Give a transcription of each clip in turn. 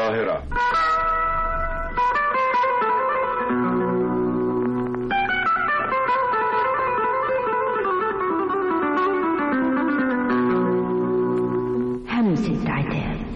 القاهرة همسة عتاب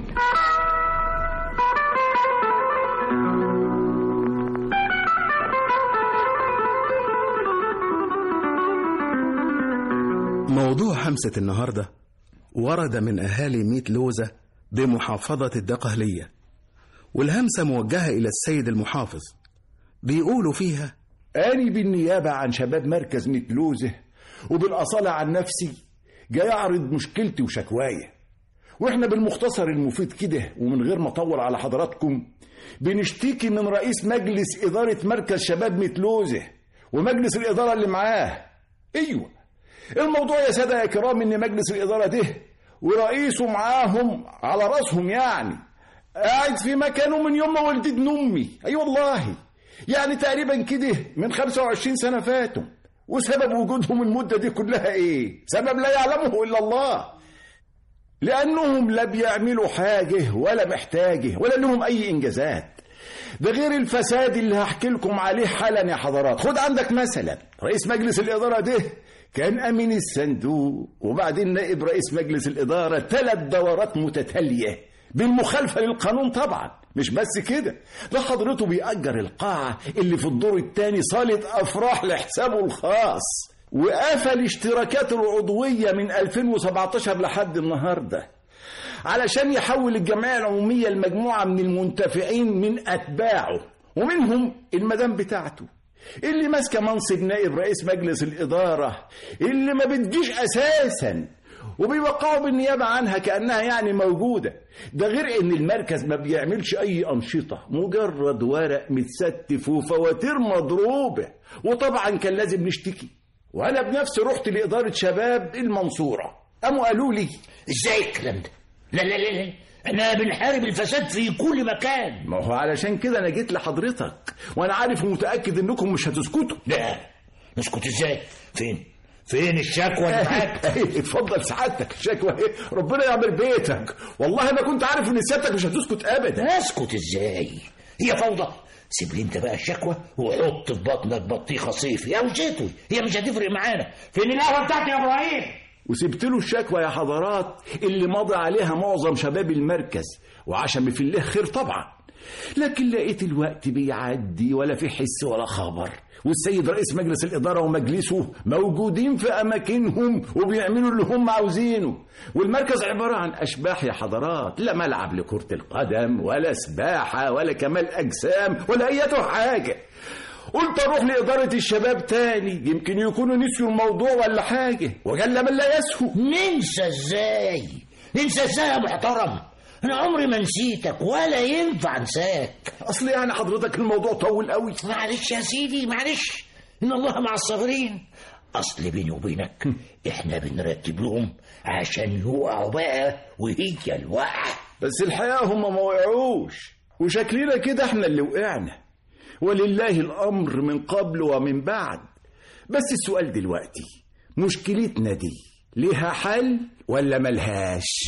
موضوع همسة النهاردة ورد من أهالي ميت لوزة بمحافظة الدقهلية والهمسة موجهة إلى السيد المحافظ بيقولوا فيها أني بالنيابة عن شباب مركز متلوزة وبالأصالة عن نفسي جاي أعرض مشكلتي وشكوايا وإحنا بالمختصر المفيد كده ومن غير ما أطول على حضراتكم بنشتكي من رئيس مجلس إدارة مركز شباب متلوزة ومجلس الإدارة اللي معاه أيوه الموضوع يا سادة يا كرام إن مجلس الإدارة ده ورئيسه معاهم على راسهم يعني قاعد في مكانه من يوم ما ولدت أمي أي أيوة والله يعني تقريبا كده من 25 سنة فاتوا وسبب وجودهم المدة دي كلها ايه سبب لا يعلمه إلا الله لأنهم لا بيعملوا حاجة ولا محتاجة ولا لهم أي إنجازات ده غير الفساد اللي هحكي لكم عليه حالا يا حضرات خد عندك مثلا رئيس مجلس الإدارة ده كان أمين الصندوق وبعدين نائب رئيس مجلس الإدارة ثلاث دورات متتالية بالمخالفة للقانون طبعا مش بس كده ده حضرته بيأجر القاعة اللي في الدور الثاني صالة أفراح لحسابه الخاص وقفل اشتراكاته العضوية من 2017 لحد النهاردة علشان يحول الجمعية العمومية لمجموعة من المنتفعين من أتباعه ومنهم المدام بتاعته اللي ماسكة منصب نائب رئيس مجلس الإدارة اللي ما بتجيش أساسا وبيوقعوا بالنيابة عنها كأنها يعني موجودة ده غير ان المركز ما بيعملش اي انشطة مجرد ورق متستف وفواتير مضروبة وطبعا كان لازم نشتكي وانا بنفسي رحت لإدارة شباب المنصورة قاموا قالوا لي ازاي الكلام ده لا لا لا لا احنا بنحارب الفساد في كل مكان ما هو علشان كده انا جيت لحضرتك وانا عارف ومتأكد انكم مش هتسكتوا لا نسكت ازاي فين فين الشكوى اللي معاك اتفضل سعادتك الشكوى ايه ربنا يعمل بيتك والله ما كنت عارف ان سيادتك مش هتسكت ابدا اسكت ازاي هي فوضى سيب لي انت بقى الشكوى وحط في بطنك بطيخه صيفي او شتوي هي مش هتفرق معانا فين القهوه بتاعتي يا ابراهيم وسبت له الشكوى يا حضرات اللي مضى عليها معظم شباب المركز وعشم في الله خير طبعا لكن لقيت الوقت بيعدي ولا في حس ولا خبر والسيد رئيس مجلس الإدارة ومجلسه موجودين في أماكنهم وبيعملوا اللي هم عاوزينه والمركز عبارة عن أشباح يا حضرات لا ملعب لكرة القدم ولا سباحة ولا كمال أجسام ولا أي حاجة قلت أروح لإدارة الشباب تاني يمكن يكونوا نسيوا الموضوع ولا حاجة وجل من لا يسهو ننسى ازاي ننسى ازاي يا محترم انا عمري ما نسيتك ولا ينفع انساك أصل يعني حضرتك الموضوع طول قوي معلش يا سيدي معلش ان الله مع الصابرين اصل بيني وبينك احنا بنرتب لهم عشان يقعوا بقى وهي الوقعه بس الحقيقة هم ما وقعوش وشكلنا كده احنا اللي وقعنا ولله الأمر من قبل ومن بعد بس السؤال دلوقتي مشكلتنا دي ليها حل ولا ملهاش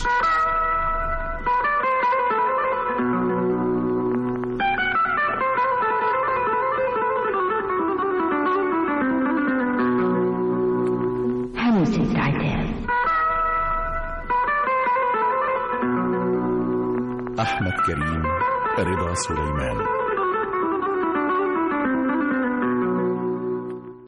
همسة عتاب أحمد كريم رضا سليمان